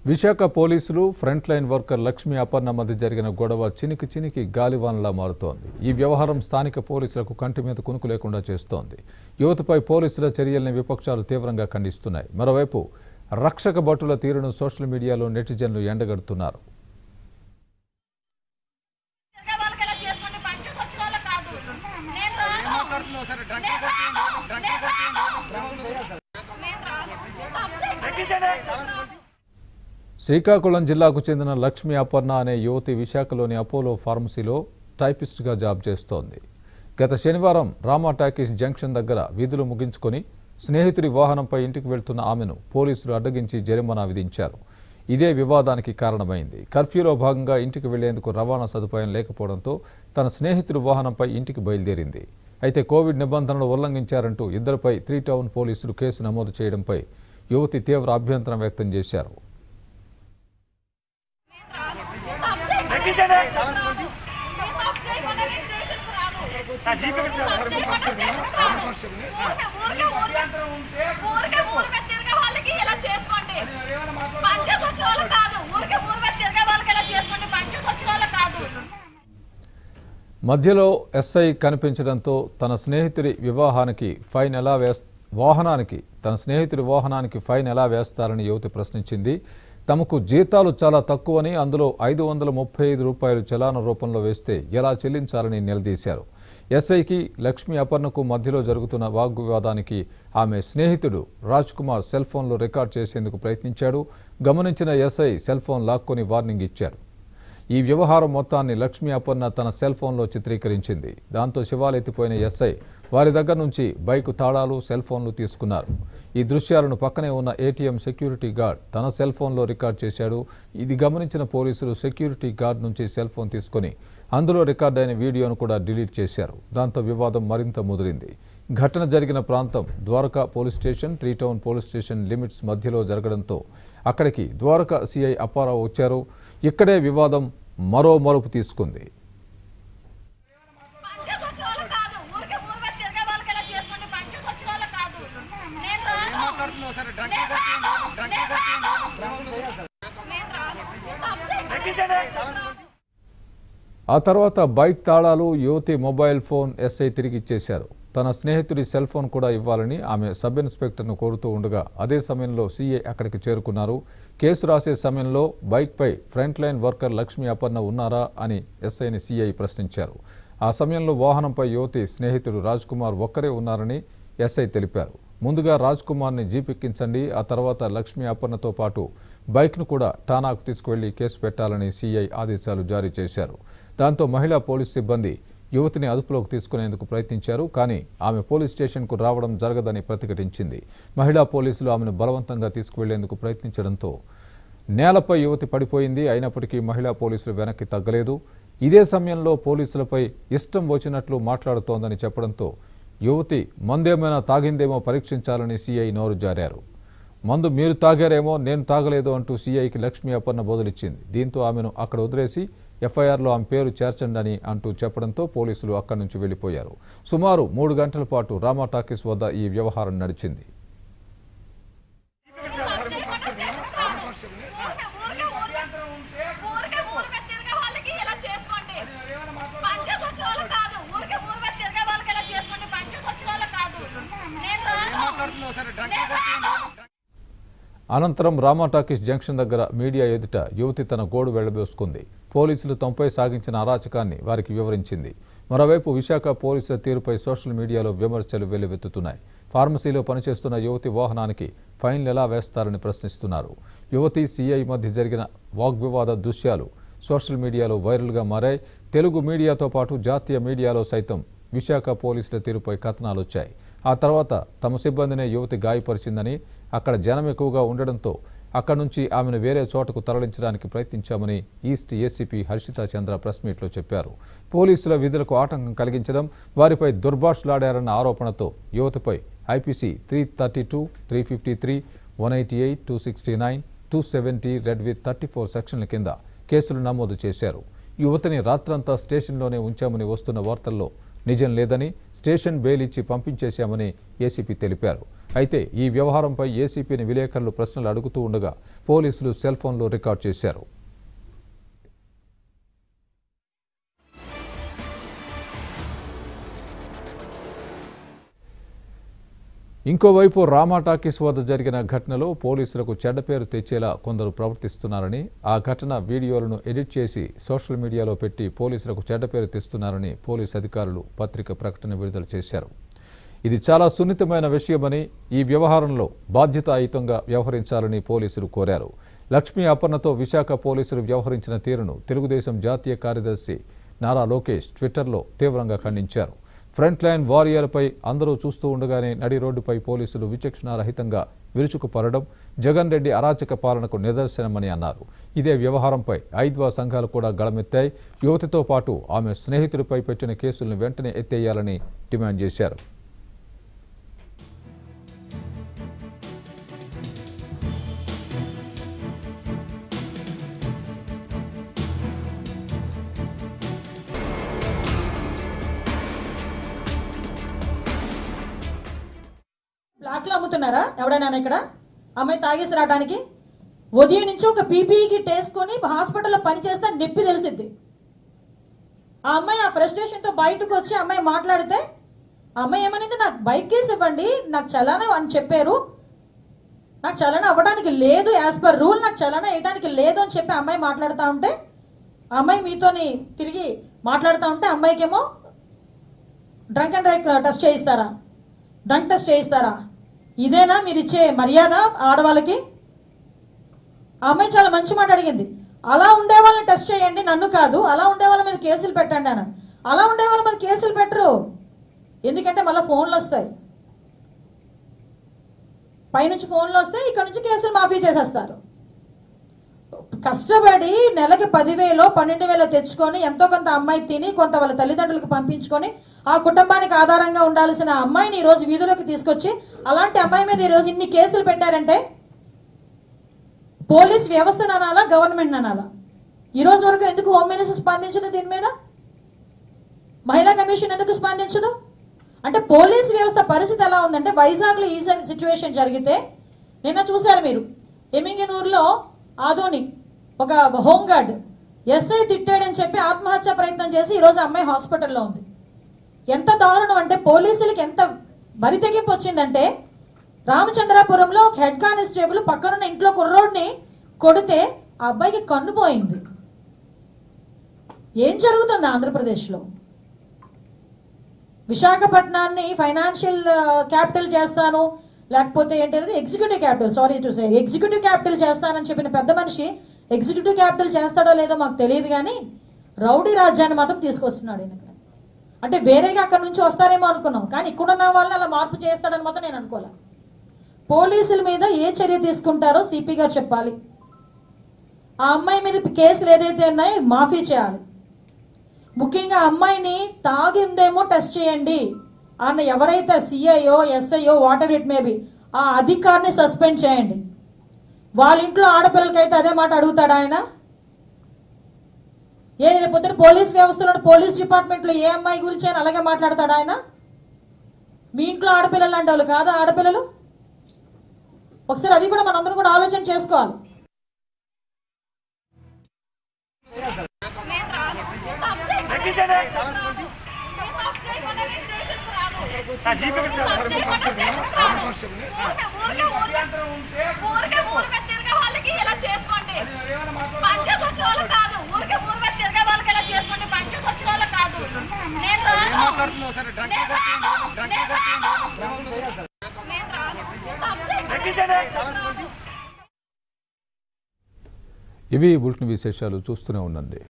విశాఖ పోలీసులు front line worker Lakshmi Aparna మధ్య జరిగిన గొడవ చినికి చినికి గాలివానలా మారుతోంది ఈ వ్యవహారం స్థానిక పోలీసులకు కంటి మీద కునుకు లేకుండా చేస్తోంది యువతపై పోలీసుల చర్యల్ని విపక్షాలు తీవ్రంగా ఖండిస్తున్నాయి మరోవైపు రక్షక భటుల తీరును సోషల్ మీడియాలో నెటిజన్లు ఎండగడుతున్నారు తిరిగే వాళ్ళకి ఇలా చేసుకోండి పనిచేసి వచ్చిన వాళ్ళకి కాదు నేను రాను నేను రాను నేను రాను నేను రాను శ్రీకాకుళం జిల్లాకు చెందిన లక్ష్మీ అపర్ణ అనే యువతి విశాఖలోని అపోలో ఫార్మసీలో టైపిస్ట్గా జాబ్ చేస్తోంది గత శనివారం రామా టాకీస్ జంక్షన్ దగ్గర విధులు ముగించుకొని స్నేహితుడి వాహనంపై ఇంటికి వెళ్తున్న ఆమెను పోలీసులు అడ్డగించి జరిమానా విధించారు ఇదే వివాదానికి కారణమైంది కర్ఫ్యూలో భాగంగా ఇంటికి వెళ్లేందుకు రవాణా సదుపాయం లేకపోవడంతో తన స్నేహితుడి వాహనంపై ఇంటికి బయలుదేరింది అయితే కోవిడ్ నిబంధనలు ఉల్లంఘించారంటూ ఇద్దరిపై త్రీ టౌన్ పోలీసులు కేసు నమోదు చేయడంపై యువతి తీవ్ర అభ్యంతరం వ్యక్తం చేశారు ఊరికే ఊరికే తిరిగే వాళ్ళకి ఇలా చేసుకోండి పనిచేసి వచ్చిన వాళ్ళకి కాదు ఊరికే ఊరికే తిరిగే వాళ్ళకి ఇలా చేసుకోండి పనిచేసి వచ్చిన వాళ్ళకి కాదు మధ్యలో ఎస్ఐ కనిపించడంతో తన స్నేహితుడి వివాహానికి ఫైన్ ఎలా వేస్ వాహనానికి తన స్నేహితుడి వాహనానికి ఫైన్ ఎలా వేస్తారని యువతి ప్రశ్నించింది తమకు జీతాలు చాలా తక్కువని అందులో ఐదు వందల ముప్పై ఐదు రూపాయలు చలాన రూపంలో వేస్తే ఎలా చెల్లించాలని నిలదీశారు ఎస్ఐకి లక్ష్మీ అపర్ణకు మధ్యలో జరుగుతున్న వాగ్వివాదానికి ఆమె స్నేహితుడు రాజ్ కుమార్ సెల్ ఫోన్లో రికార్డ్ చేసేందుకు ప్రయత్నించాడు గమనించిన ఎస్ఐ సెల్ ఫోన్ లాక్కొని వార్నింగ్ ఇచ్చారు ఈ వ్యవహారం మొత్తాన్ని లక్ష్మీ అపర్ణ తన సెల్ ఫోన్లో చిత్రీకరించింది దాంతో శివాలెత్తిపోయిన ఎస్ఐ వారి దగ్గర నుంచి బైకు తాళాలు సెల్ ఫోన్లు తీసుకున్నారు ఈ దృశ్యాలను పక్కనే ఉన్న ఏటీఎం సెక్యూరిటీ గార్డ్ తన సెల్ ఫోన్లో రికార్డ్ చేశాడు ఇది గమనించిన పోలీసులు సెక్యూరిటీ గార్డ్ నుంచి సెల్ ఫోన్ తీసుకొని అందులో రికార్డ్ అయిన వీడియోను కూడా డిలీట్ చేశారు దాంతో వివాదం మరింత ముదిరింది ఘటన జరిగిన ప్రాంతం Dwaraka police station three town police station limits మధ్యలో జరగడంతో అక్కడికి ద్వారకా సిఐ అప్పారావు వచ్చారు ఇక్కడే వివాదం మరో మలుపు తీసుకుంది పనిచేసి వచ్చిన వాళ్ళకి కాదు ఊరికే ఊరికే తిరిగే వాళ్ళకి ఇలా చేసుకోండి పనిచేసి వచ్చిన వాళ్ళకి కాదు నేను రాను నేను రాను నేను రాను నేను రాను ఆ తర్వాత బైక్ తాళాలు యువతి మొబైల్ ఫోన్ ఎస్ఐ తిరిగి ఇచ్చేశారు తన స్నేహితుడి సెల్ ఫోన్ కూడా ఇవ్వాలని ఆమె సబ్ ఇన్స్పెక్టర్ను కోరుతూ ఉండగా అదే సమయంలో సీఐ అక్కడికి చేరుకున్నారు కేసు రాసే సమయంలో బైక్పై front line worker Lakshmi Aparna ఉన్నారా అని ఎస్ఐని సీఐ ప్రశ్నించారు ఆ సమయంలో వాహనంపై యువతి స్నేహితుడు రాజ్ కుమార్ ఒక్కరే ఉన్నారని ఎస్ఐ తెలిపారు ముందుగా రాజ్ కుమార్ని జీప్ ఎక్కించండి ఆ తర్వాత లక్ష్మీ అపర్ణతో పాటు బైక్ను కూడా ఠానాకు తీసుకువెళ్లి కేసు పెట్టాలని సీఐ ఆదేశాలు జారీ చేశారు దాంతో మహిళా పోలీస్ సిబ్బంది యువతిని అదుపులోకి తీసుకునేందుకు ప్రయత్నించారు కానీ ఆమె పోలీస్ స్టేషన్కు రావడం జరగదని ప్రతిఘటించింది మహిళా పోలీసులు ఆమెను బలవంతంగా తీసుకువెళ్లేందుకు ప్రయత్నించడంతో నేలపై యువతి పడిపోయింది అయినప్పటికీ మహిళా పోలీసులు వెనక్కి తగ్గలేదు ఇదే సమయంలో పోలీసులపై ఇష్టం వచ్చినట్లు మాట్లాడుతోందని చెప్పడంతో యువతి మందేమైనా తాగిందేమో పరీక్షించాలని సీఐ నోరు జారారు మందు మీరు తాగారేమో నేను తాగలేదు అంటూ సీఐకి లక్ష్మీ అపర్ణ బదులిచ్చింది దీంతో ఆమెను అక్కడ వదిలేసి ఎఫ్ఐఆర్లో ఆమె పేరు చేర్చండి అని అంటూ చెప్పడంతో పోలీసులు అక్కడి నుంచి వెళ్లిపోయారు సుమారు మూడు గంటల పాటు రామా టాకీస్ వద్ద ఈ వ్యవహారం నడిచింది ఊరికే ఊరికే ఊరికే ఊరికే తిరిగే వాళ్ళకి ఇలా చేసుకోండి పనిచేసి వచ్చిన వాళ్ళకి కాదు ఊరికే ఊరికే తిరిగే వాళ్ళకి ఇలా చేసుకోండి పనిచేసి వచ్చిన వాళ్ళకి కాదు నేను రాను నేను రాను అనంతరం రామా టాకీస్ జంక్షన్ దగ్గర మీడియా ఎదుట యువతి తన గోడు వెళ్లబోసుకుంది పోలీసులు తమపై సాగించిన అరాచకాన్ని వారికి వివరించింది మరోవైపు విశాఖ పోలీసుల తీరుపై సోషల్ మీడియాలో విమర్శలు వెల్లువెత్తుతున్నాయి ఫార్మసీలో పనిచేస్తున్న యువతి వాహనానికి ఫైన్లు ఎలా వేస్తారని ప్రశ్నిస్తున్నారు యువతి సీఐ మధ్య జరిగిన వాగ్వివాద దృశ్యాలు సోషల్ మీడియాలో వైరల్గా మారాయి తెలుగు మీడియాతో పాటు జాతీయ మీడియాలో సైతం విశాఖ పోలీసుల తీరుపై కథనాలు వచ్చాయి ఆ తర్వాత తమ సిబ్బందినే యువతి గాయపరిచిందని అక్కడ జనం ఎక్కువగా ఉండడంతో అక్కడి నుంచి ఆమెను వేరే చోటకు తరలించడానికి ప్రయత్నించామని east ACP Harshita Chandra press మీట్లో చెప్పారు పోలీసుల విధులకు ఆటంకం కలిగించడం వారిపై దుర్భాషలాడారన్న ఆరోపణతో యువతిపై IPC three thirty two three fifty three one eighty eight two sixty nine two seventy read with thirty four సెక్షన్ల కింద కేసులు నమోదు చేశారు యువతిని రాత్రంతా స్టేషన్లోనే ఉంచామని వస్తున్న వార్తల్లో నిజం లేదని స్టేషన్ బెయిల్ ఇచ్చి పంపించేశామని ఏసీపీ తెలిపారు అయితే ఈ వ్యవహారంపై ఏసీపీని విలేకరులు ప్రశ్నలు అడుగుతూ ఉండగా పోలీసులు సెల్ ఫోన్లో రికార్డ్ చేశారు ఇంకోవైపు రామా టాకీస్ వద్ద జరిగిన ఘటనలో పోలీసులకు చెడ్డ పేరు తెచ్చేలా కొందరు ప్రవర్తిస్తున్నారని ఆ ఘటన వీడియోలను ఎడిట్ చేసి సోషల్ మీడియాలో పెట్టి పోలీసులకు చెడ్డ పేరు తెస్తున్నారని పోలీసు అధికారులు పత్రిక ప్రకటన విడుదల చేశారు ఇది చాలా సున్నితమైన విషయమని ఈ వ్యవహారంలో బాధ్యతాయుతంగా వ్యవహరించాలని పోలీసులు కోరారు లక్ష్మీ అపర్ణతో విశాఖ పోలీసులు వ్యవహరించిన తీరును తెలుగుదేశం జాతీయ కార్యదర్శి నారా లోకేష్ ట్విట్టర్లో తీవ్రంగా ఖండించారు ఫ్రంట్ లైన్ వారియర్పై అందరూ చూస్తూ ఉండగానే నడి రోడ్డుపై పోలీసులు విచక్షణారహితంగా విరుచుకుపడడం జగన్ రెడ్డి అరాచక పాలనకు నిదర్శనమని అన్నారు ఇదే వ్యవహారంపై ఐద్వా సంఘాలు కూడా గళమెత్తాయి యువతితో పాటు ఆమె స్నేహితుడిపై పెట్టిన కేసులను వెంటనే ఎత్తేయాలని డిమాండ్ చేశారు బ్లాక్లో అమ్ముతున్నారా ఎవడైనా ఇక్కడ అమ్మాయి తాగేసి రావడానికి ఉదయం నుంచి ఒక పీపీఈ కిట్ వేసుకొని హాస్పిటల్లో పని చేస్తే నొప్పి తెలిసిద్ది ఆ అమ్మాయి ఆ ఫ్రస్ట్రేషన్తో బయటకు వచ్చి అమ్మాయి మాట్లాడితే ఆ అమ్మాయి ఏమనింది నాకు బైక్ కేసు ఇవ్వండి నాకు చలానా అని చెప్పారు నాకు చలన అవ్వడానికి లేదు యాజ్ పర్ రూల్ నాకు చలన వేయడానికి లేదు అని చెప్పి అమ్మాయి మాట్లాడుతూ ఉంటే ఆ అమ్మాయి మీతోని తిరిగి మాట్లాడుతూ ఉంటే అమ్మాయికేమో డ్రంక్ అండ్ డ్రైవ్ టెస్ట్ చేయిస్తారా డ్రంక్ టెస్ట్ చేయిస్తారా ఇదేనా మీరు ఇచ్చే మర్యాద ఆడవాళ్ళకి ఆ అమ్మాయి చాలా మంచి మాట అడిగింది అలా ఉండే వాళ్ళని టెస్ట్ చేయండి నన్ను కాదు అలా ఉండే వాళ్ళ మీద కేసులు పెట్టండి అని అలా ఉండే వాళ్ళ మీద కేసులు పెట్టరు ఎందుకంటే మళ్ళీ ఫోన్లు వస్తాయి పైనుంచి ఫోన్లు వస్తే ఇక్కడ నుంచి కేసులు మాఫీ చేసేస్తారు కష్టపడి నెలకి పదివేలో పన్నెండు వేలు తెచ్చుకొని ఎంతో కొంత అమ్మాయి తిని కొంత వాళ్ళ తల్లిదండ్రులకు పంపించుకొని ఆ కుటుంబానికి ఆధారంగా ఉండాల్సిన అమ్మాయిని ఈరోజు వీధులోకి తీసుకొచ్చి అలాంటి అమ్మాయి మీద ఈరోజు ఇన్ని కేసులు పెట్టారంటే పోలీస్ వ్యవస్థ అనాలా గవర్నమెంట్ అనాలా ఈ రోజు వరకు ఎందుకు హోమ్ మినిస్టర్ స్పందించదు దీని మీద మహిళా కమిషన్ ఎందుకు స్పందించదు అంటే పోలీస్ వ్యవస్థ పరిస్థితి ఎలా ఉందంటే వైజాగ్లో ఈ సిచ్యువేషన్ జరిగితే నిన్న చూశారు మీరు ఎమింగనూరులో ఆదోని ఒక హోంగార్డ్ ఎస్ఐ తిట్టాడని చెప్పి ఆత్మహత్య ప్రయత్నం చేసి ఈరోజు అమ్మాయి హాస్పిటల్లో ఉంది ఎంత దారుణం అంటే పోలీసులకి ఎంత బరి తెగింపు వచ్చిందంటే రామచంద్రాపురంలో ఒక హెడ్ కానిస్టేబుల్ పక్కనున్న ఇంట్లో కుర్రోడ్ని కొడితే ఆ అబ్బాయికి కన్ను పోయింది ఏం జరుగుతుంది ఆంధ్రప్రదేశ్లో విశాఖపట్నాన్ని ఫైనాన్షియల్ క్యాపిటల్ చేస్తాను లేకపోతే ఏంటనేది executive capital sorry to say executive capital చేస్తానని చెప్పిన పెద్ద మనిషి ఎగ్జిక్యూటివ్ క్యాపిటల్ చేస్తాడో లేదో మాకు తెలియదు కానీ రౌడీ రాజ్యాన్ని మాత్రం తీసుకొస్తున్నాడు ఈయన ఇక్కడ. అంటే వేరేగా అక్కడ నుంచి వస్తారేమో అనుకున్నాం కానీ ఇక్కడున్న వాళ్ళని అలా మార్పు చేస్తాడని మాత్రం నేను అనుకోలే పోలీసుల మీద ఏ చర్య తీసుకుంటారో సిపి గారు చెప్పాలి ఆ అమ్మాయి మీద కేసులు ఏదైతే ఉన్నాయో మాఫీ చేయాలి ముఖ్యంగా అమ్మాయిని తాగిందేమో టెస్ట్ చేయండి అన్న ఎవరైతే సిఐఓ ఎస్ఐఓ వాటర్ ఇట్ మేబీ ఆ అధికారిని సస్పెండ్ చేయండి వాళ్ళ ఇంట్లో ఆడపిల్లలకైతే అదే మాట అడుగుతాడు ఆయన ఏ రేపు పొద్దున పోలీస్ వ్యవస్థలో పోలీస్ డిపార్ట్మెంట్లో ఏ అమ్మాయి గురించి ఆయన అలాగే మాట్లాడతాడు ఆయన మీ ఇంట్లో ఆడపిల్లలు అంటే వాళ్ళు కాదా ఆడపిల్లలు ఒకసారి అది కూడా మనందరం కూడా ఆలోచన చేసుకోవాలి నేను రాను. తప్పు చేయకుండా నేను రాను. నేను తప్పు చేయకుండా నేను స్టేషన్కి రాను. తప్పు చేయకుండా స్టేషన్కి రాను. ఊరికే, ఊరికే, ఊరికే, ఊరికే ఊరు మీద తిరిగే వాళ్ళకి ఇలా చేసుకోండి పంచేసి వచ్చిన వాళ్ళకి కాదు ఊరికే ఊరు మీద తిరిగే వాళ్ళకి ఇలా చేసుకోండి పంచేసి వచ్చిన వాళ్ళకి కాదు నేను రాను నేను రాను నేను రాను నేను రాను తప్పు చేయకుండా నేను స్టేషన్కి రాను. ఇవి బులెటిన్ విశేషాలు చూస్తూనే ఉండండి